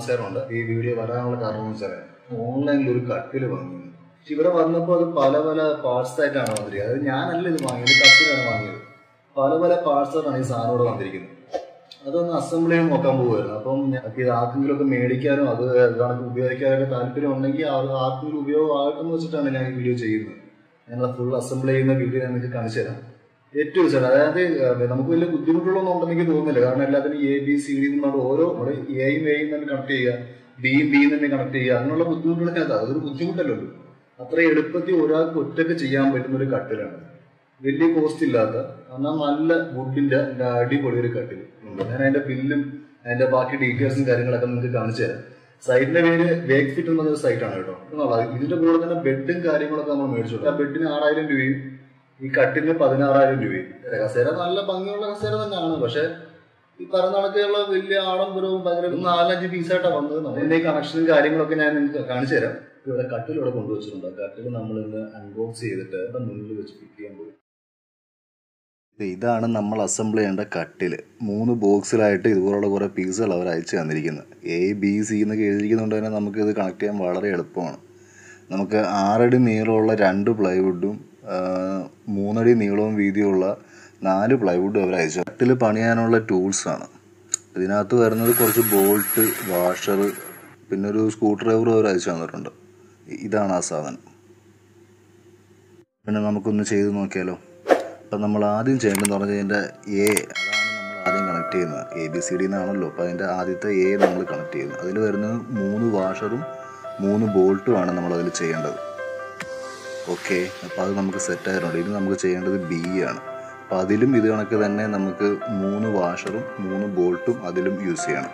നമസ്കാരമുണ്ട് ഈ വീഡിയോ വരാനുള്ള കാരണം എന്ന് വെച്ചാൽ ഓൺലൈനിൽ ഒരു കട്ടിൽ വാങ്ങി പക്ഷെ ഇവിടെ വന്നപ്പോൾ അത് പല പല പാർട്സ് ആയിട്ടാണ് വന്നിരിക്കുന്നത് അതായത് ഞാനല്ല ഇത് വാങ്ങിയത് കട്ടിലാണ് വാങ്ങിയത് പല പല പാർട്സ് ആയിട്ടാണ് ഈ സാധനം ഇവിടെ വന്നിരിക്കുന്നത് അതൊന്ന് അസംബിൾ ചെയ്യാൻ നോക്കാൻ പോകുമായിരുന്നു അപ്പം ഞങ്ങൾക്ക് ഇത് ആർക്കെങ്കിലും ഒക്കെ മേടിക്കാനോ അത് കണക്ക് ഉപയോഗിക്കാനൊക്കെ താല്പര്യം ഉണ്ടെങ്കിൽ അത് ആർക്കെങ്കിലും ഉപയോഗമാകട്ടെന്ന് വെച്ചിട്ടാണ് ഞാൻ ഈ വീഡിയോ ചെയ്യുന്നത് ഞങ്ങൾ ഫുൾ അസംബിൾ ചെയ്യുന്ന വീഡിയോ ഞാൻ നിങ്ങൾക്ക് കാണിച്ചു തരാം ഏറ്റവും സാർ അതായത് ഏഹ്, നമുക്ക് വലിയ ബുദ്ധിമുട്ടുകളൊന്നും ഉണ്ടെന്ന് എനിക്ക് തോന്നുന്നില്ല കാരണം എല്ലാത്തിനും എ ബി സി ഡി എന്നുള്ളത് ഓരോ നമ്മുടെ എയും എയും തന്നെ കണക്ട് ചെയ്യുക ബിയും ബിയും തന്നെ കണക്ട് ചെയ്യുക അങ്ങനെയുള്ള ബുദ്ധിമുട്ടുകളൊക്കെ അത് അതൊരു ബുദ്ധിമുട്ടല്ലല്ലോ അത്ര എളുപ്പത്തിൽ ഒരാൾക്ക് ഒറ്റയ്ക്ക് ചെയ്യാൻ പറ്റുന്ന ഒരു കട്ടിലാണ് വലിയ കോസ്റ്റ് ഇല്ലാത്ത എന്നാൽ നല്ല വുഡിന്റെ അടിപൊളി ഒരു കട്ടിൽ ഉണ്ട് ഞാൻ അതിന്റെ ബില്ലും അതിന്റെ ബാക്കി ഡീറ്റെയിൽസും കാര്യങ്ങളൊക്കെ നിങ്ങൾക്ക് കാണിച്ചു തരാം സൈറ്റിന്റെ പേര് വേക്ക് ഫിറ്റ് എന്ന് പറഞ്ഞ സൈറ്റാണ് കേട്ടോ എന്നുള്ളത് ഇതിന്റെ കൂടെ തന്നെ ബെഡും കാര്യങ്ങളൊക്കെ നമ്മൾ മേടിച്ചു ആ ബെഡിന് ആറായിരം രൂപയും ഈ കട്ടിലിന് പതിനാറായിരം രൂപയും കസേര നല്ല ഭംഗിയുള്ള കസേര തന്നെയാണ് പക്ഷെ ഈ പറഞ്ഞ കണക്കുള്ള വലിയ ആഡംബരവും ഭയങ്കര നാലഞ്ച് പീസായിട്ടാണ് വന്നത് അതിന്റെ ഈ കണക്ഷനും കാര്യങ്ങളൊക്കെ ഞാൻ നിങ്ങൾക്ക് കാണിച്ചു തരാം ഇവിടെ കട്ടിൽ ഇവിടെ കൊണ്ടുവച്ചിട്ടുണ്ട് ആ കട്ടിൽ നമ്മൾ ഇന്ന് അൺബോക്സ് ചെയ്തിട്ട് ഇവിടെ മുന്നിൽ വെച്ച് ഫിറ്റ് ചെയ്യാൻ പോകും ഇതാണ് നമ്മൾ അസംബിൾ ചെയ്യേണ്ട കട്ടിൽ മൂന്ന് ബോക്സിലായിട്ട് ഇതുപോലുള്ള കുറേ പീസുകൾ അവർ അയച്ചു തന്നിരിക്കുന്നത് എ ബി സി എന്നൊക്കെ എഴുതിയിരിക്കുന്നതുകൊണ്ട് തന്നെ നമുക്കിത് കണക്ട് ചെയ്യാൻ വളരെ എളുപ്പമാണ് നമുക്ക് ആറടി നീളമുള്ള രണ്ട് പ്ലൈവുഡും മൂന്നടി നീളവും വീതിയുള്ള നാല് പ്ലൈവുഡും അവർ അയച്ചു കട്ടിൽ പണിയാനുള്ള ടൂൾസാണ് ഇതിനകത്ത് വരുന്നത് കുറച്ച് ബോൾട്ട് വാഷർ പിന്നെ ഒരു സ്ക്രൂ ഡ്രൈവറും അവർ അയച്ചു തന്നിട്ടുണ്ട് ഇതാണ് ആ സാധനം പിന്നെ നമുക്കൊന്ന് ചെയ്ത് നോക്കിയാലോ അപ്പം നമ്മൾ ആദ്യം ചെയ്യേണ്ടതെന്ന് പറഞ്ഞാൽ ഇതിൻ്റെ എ അതാണ് നമ്മൾ ആദ്യം കണക്ട് ചെയ്യുന്നത് എ ബി സി ഡി എന്നാണല്ലോ അപ്പോൾ അതിൻ്റെ ആദ്യത്തെ എ നമ്മൾ കണക്ട് ചെയ്യുന്നത് അതിൽ വരുന്നത് മൂന്ന് വാഷറും മൂന്ന് ബോൾട്ടുമാണ് നമ്മൾ അതിൽ ചെയ്യേണ്ടത് ഓക്കെ അപ്പോൾ അത് നമുക്ക് സെറ്റ് ആയിട്ടുണ്ട് ഇനി നമുക്ക് ചെയ്യേണ്ടത് ബി ആണ് അപ്പോൾ അതിലും ഇത് കണക്ക് തന്നെ നമുക്ക് മൂന്ന് വാഷറും മൂന്ന് ബോൾട്ടും അതിലും യൂസ് ചെയ്യണം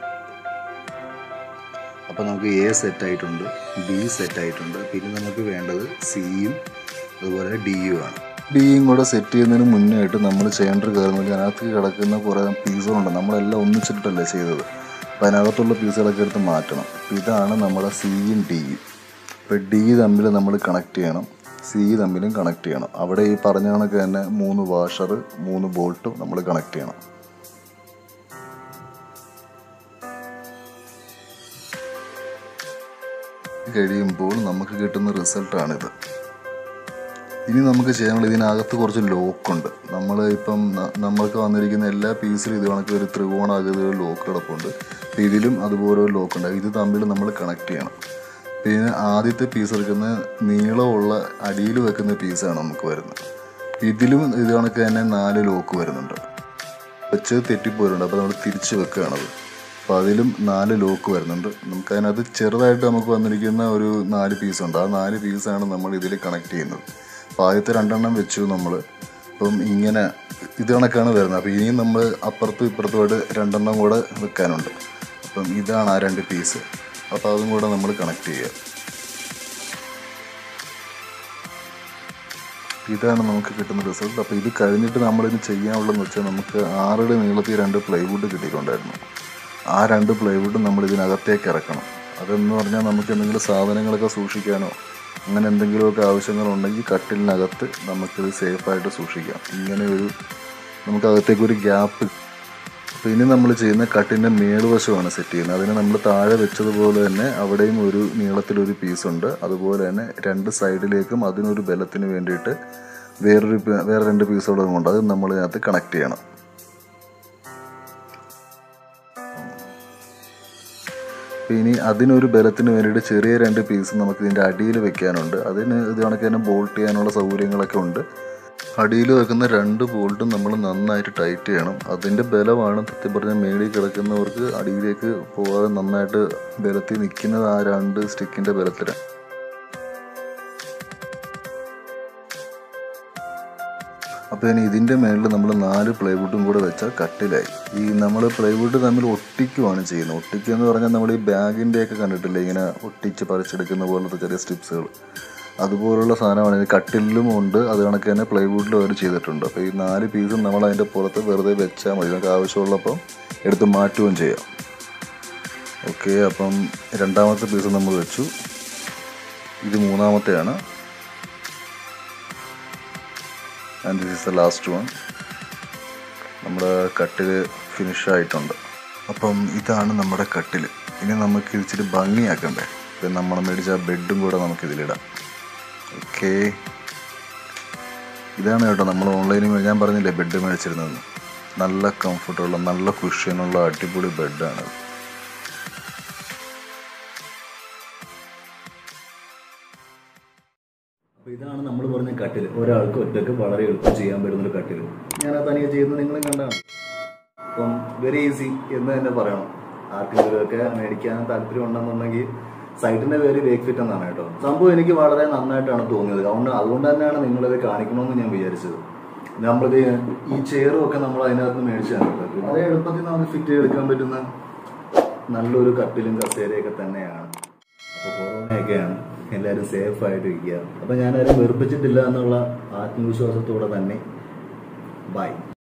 അപ്പോൾ നമുക്ക് എ സെറ്റ് ആയിട്ടുണ്ട് ബി സെറ്റ് ആയിട്ടുണ്ട് പിന്നെ നമുക്ക് വേണ്ടത് സിയും അതുപോലെ ഡിയും ആണ് ഡിയും കൂടെ സെറ്റ് ചെയ്യുന്നതിന് മുന്നേ ആയിട്ട് നമ്മൾ ചെയ്യേണ്ട ഒരു കാര്യം എന്ന് വെച്ചാൽ അതിനകത്ത് കിടക്കുന്ന കുറേ പീസുകളുണ്ട് നമ്മളെല്ലാം ഒന്നിച്ചിട്ടല്ലേ ചെയ്തത് അപ്പോൾ അതിനകത്തുള്ള പീസുകളൊക്കെ എടുത്ത് മാറ്റണം അപ്പോൾ ഇതാണ് നമ്മുടെ സിയും ഡിയും ഇപ്പോൾ ഡി തമ്മിൽ നമ്മൾ കണക്ട് ചെയ്യണം സി തമ്മിലും കണക്ട് ചെയ്യണം അവിടെ ഈ പറഞ്ഞ കണക്ക് തന്നെ മൂന്ന് വാഷർ മൂന്ന് ബോൾട്ടും നമ്മൾ കണക്ട് ചെയ്യണം കഴിയുമ്പോൾ നമുക്ക് കിട്ടുന്ന റിസൾട്ടാണിത് ഇനി നമുക്ക് ചെയ്യാനുള്ള ഇതിനകത്ത് കുറച്ച് ലോക്കുണ്ട് നമ്മൾ ഇപ്പം ന- നമ്മൾക്ക് വന്നിരിക്കുന്ന എല്ലാ പീസിലും ഇത് കണക്ക് ഒരു ത്രികോണാകൃതിയിൽ ലോക്ക് കിടപ്പുണ്ട് അപ്പം ഇതിലും അതുപോലെ ഒരു ലോക്ക് ഉണ്ട് ഇത് തമ്മിൽ നമ്മൾ കണക്ട് ചെയ്യണം പിന്നെ ആദ്യത്തെ പീസ് എടുക്കുന്ന നീളമുള്ള അടിയിൽ വെക്കുന്ന പീസാണ് നമുക്ക് വരുന്നത് ഇതിലും ഇത് കണക്ക് തന്നെ നാല് ലോക്ക് വരുന്നുണ്ട് വെച്ച് തെറ്റിപ്പോരുന്നുണ്ട് അപ്പോൾ നമ്മൾ തിരിച്ച് വെക്കുകയാണത് അപ്പോൾ അതിലും നാല് ലോക്ക് വരുന്നുണ്ട് നമുക്ക് അതിനകത്ത് ചെറുതായിട്ട് നമുക്ക് വന്നിരിക്കുന്ന ഒരു നാല് പീസുണ്ട് ആ നാല് പീസാണ് നമ്മൾ ഇതിൽ കണക്ട് ചെയ്യുന്നത് അപ്പോൾ ആദ്യത്തെ രണ്ടെണ്ണം വെച്ചു നമ്മൾ അപ്പം ഇങ്ങനെ ഇത് കണക്കാണ് വരുന്നത് അപ്പോൾ ഇനിയും നമ്മൾ അപ്പുറത്തും ഇപ്പുറത്തുമായിട്ട് രണ്ടെണ്ണം കൂടെ വെക്കാനുണ്ട് അപ്പം ഇതാണ് ആ രണ്ട് പീസ് അപ്പോൾ അതും കൂടെ നമ്മൾ കണക്ട് ചെയ്യുക ഇതാണ് നമുക്ക് കിട്ടുന്ന റിസൾട്ട് അപ്പോൾ ഇത് കഴിഞ്ഞിട്ട് നമ്മളിത് ചെയ്യാനുള്ളതെന്ന് വെച്ചാൽ നമുക്ക് ആറടി നീളത്തിൽ രണ്ട് പ്ലൈവുഡ് കിട്ടിയിട്ടുണ്ടായിരുന്നു ആ രണ്ട് പ്ലൈവുഡ് നമ്മൾ ഇതിനകത്തേക്ക് ഇറക്കണം അതെന്ന് പറഞ്ഞാൽ നമുക്ക് എന്തെങ്കിലും സാധനങ്ങളൊക്കെ സൂക്ഷിക്കാനോ അങ്ങനെ എന്തെങ്കിലുമൊക്കെ ആവശ്യങ്ങളുണ്ടെങ്കിൽ കട്ടിലിനകത്ത് നമുക്കിത് സേഫായിട്ട് സൂക്ഷിക്കാം ഇങ്ങനെ ഒരു നമുക്ക് അകത്തേക്ക് ഒരു ഗ്യാപ്പ് അപ്പോൾ ഇനി നമ്മൾ ചെയ്യുന്ന കട്ടിൻ്റെ മേളുവശമാണ് സെറ്റ് ചെയ്യുന്നത് അതിന് നമ്മൾ താഴെ വെച്ചതുപോലെ തന്നെ അവിടെയും ഒരു നീളത്തിലൊരു പീസുണ്ട് അതുപോലെ തന്നെ രണ്ട് സൈഡിലേക്കും അതിനൊരു ബലത്തിന് വേണ്ടിയിട്ട് വേറൊരു പി- വേറെ രണ്ട് പീസുകളും ഉണ്ട് അത് നമ്മൾ ഇതിനകത്ത് കണക്ട് ചെയ്യണം അപ്പോൾ ഇനി അതിനൊരു ബലത്തിന് വേണ്ടിയിട്ട് ചെറിയ രണ്ട് പീസ് നമുക്ക് ഇതിൻ്റെ അടിയിൽ വെക്കാനുണ്ട് അതിന് ഇത് കണക്ക് തന്നെ ബോൾട്ട് ചെയ്യാനുള്ള സൗകര്യങ്ങളൊക്കെ ഉണ്ട് അടിയിൽ വെക്കുന്ന രണ്ട് ബോൾട്ടും നമ്മൾ നന്നായിട്ട് ടൈറ്റ് ചെയ്യണം അതിൻ്റെ ബലമാണ് സത്യം പറഞ്ഞാൽ മേളിൽ കിടക്കുന്നവർക്ക് അടിയിലേക്ക് പോകാതെ നന്നായിട്ട് ബലത്തിൽ നിൽക്കുന്നത് ആ രണ്ട് സ്റ്റിക്കിൻ്റെ ബലത്തിലാണ് അപ്പോൾ ഇനി ഇതിൻ്റെ മേളിൽ നമ്മൾ നാല് പ്ലൈവുഡും കൂടെ വെച്ചാൽ കട്ടിലായി ഈ നമ്മൾ പ്ലൈവുഡ് തമ്മിൽ ഒട്ടിക്കുവാണ് ചെയ്യുന്നത് ഒട്ടിക്കുക എന്ന് പറഞ്ഞാൽ നമ്മൾ ഈ ബാഗിൻ്റെ ഒക്കെ കണ്ടിട്ടില്ലേ ഇങ്ങനെ ഒട്ടിച്ച് പറിച്ചെടുക്കുന്ന പോലത്തെ ചെറിയ സ്ട്രിപ്സുകൾ അതുപോലുള്ള സാധനമാണ് ഇത് കട്ടിലും ഉണ്ട് അത് കണക്ക് തന്നെ പ്ലൈവുഡിലും അവർ ചെയ്തിട്ടുണ്ട് അപ്പോൾ ഈ നാല് പീസും നമ്മൾ അതിൻ്റെ പുറത്ത് വെറുതെ വെച്ചാൽ മതി നമുക്ക് ആവശ്യമുള്ളപ്പം എടുത്ത് മാറ്റുകയും ചെയ്യാം ഓക്കെ അപ്പം രണ്ടാമത്തെ പീസ് നമ്മൾ വെച്ചു ഇത് മൂന്നാമത്തെയാണ് and this is the last one നമ്മുടെ കട്ടിൽ ഫിനിഷ് ആയിട്ടുണ്ട് അപ്പം ഇതാണ് നമ്മുടെ കട്ടിൽ ഇനി നമുക്ക് ഇച്ചിരി ഭംഗിയാക്കണ്ടേ ഇപ്പം നമ്മൾ മേടിച്ച ബെഡും കൂടെ നമുക്ക് ഇതിലിടാം ഓക്കേ ഇതാണ് കേട്ടോ നമ്മൾ ഓൺലൈനിൽ ഞാൻ പറഞ്ഞില്ലേ ബെഡ് മേടിച്ചിരുന്നത് നല്ല കംഫർട്ടുള്ള നല്ല കുഷ്യനുള്ള അടിപൊളി ബെഡാണ് അപ്പോൾ ഇതാണ് നമ്മൾ പറഞ്ഞ കട്ടിൽ ഒരാൾക്ക് ഒറ്റക്ക് വളരെ എളുപ്പം ചെയ്യാൻ പറ്റുന്ന ഒരു കട്ടിൽ ഞാൻ ആ തനിയെ ചെയ്യുന്നത് നിങ്ങളും കണ്ടാണ് അപ്പം വെരി ഈസി എന്ന് തന്നെ പറയണം ആർക്കെങ്കിലും ഒക്കെ മേടിക്കാൻ താല്പര്യം ഉണ്ടെന്നുണ്ടെങ്കിൽ സൈറ്റിന്റെ പേര് വേക്ക് ഫിറ്റ് എന്നാണ് കേട്ടോ സംഭവം എനിക്ക് വളരെ നന്നായിട്ടാണ് തോന്നിയത് അതുകൊണ്ട് അതുകൊണ്ട് തന്നെയാണ് നിങ്ങളിത് കാണിക്കണമെന്ന് ഞാൻ വിചാരിച്ചത് നമ്മളിത് ഈ ചെയറും ഒക്കെ നമ്മൾ അതിനകത്ത് മേടിച്ചാണ് കേട്ടോ വളരെ എളുപ്പത്തിൽ നമുക്ക് ഫിറ്റ് ചെയ്തെടുക്കാൻ പറ്റുന്ന നല്ലൊരു കട്ടിലും കസേരയൊക്കെ തന്നെയാണ് അപ്പോൾ കൊറോണയൊക്കെയാണ് എല്ലാവരും സേഫ് ആയിട്ട് ഇരിക്കുക അപ്പോൾ ഞാനാരും വെറുപ്പിച്ചിട്ടില്ല എന്നുള്ള ആത്മവിശ്വാസത്തോടെ തന്നെ ബൈ